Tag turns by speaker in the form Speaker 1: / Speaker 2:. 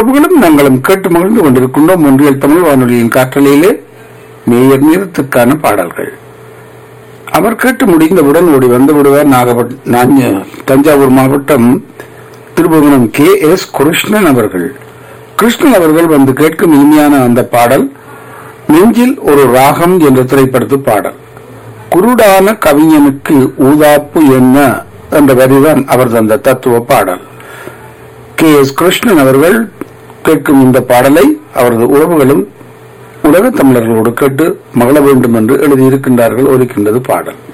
Speaker 1: உறவுகளும் நாங்களும் கேட்டு மகிழ்ந்து கொண்டிருக்கின்றோம் ஒன்றியல் தமிழ் வானொலியின் காற்றலையிலே மேயர் நீரத்துக்கான பாடல்கள் அவர் கேட்டு முடிந்தவுடன் ஓடி வந்து விடுவார் நாகப்பட்டினம் தஞ்சாவூர் மாவட்டம் திருபுவனம் கே எஸ் கிருஷ்ணன் அவர்கள் கிருஷ்ணன் அவர்கள் வந்து கேட்கும் இனிமையான அந்த பாடல் நெஞ்சில் ஒரு ராகம் என்ற திரைப்படத்து பாடல் குருடான கவிஞனுக்கு ஊதாப்பு என்ன என்ற வரிதான் அவர் தந்த தத்துவ பாடல் கே எஸ் கிருஷ்ணன் அவர்கள் கேட்கும் இந்த பாடலை அவரது உறவுகளும் உலக தமிழர்களோடு கேட்டு மகள வேண்டும் என்று எழுதியிருக்கின்றார்கள் ஒலிக்கின்றது பாடல்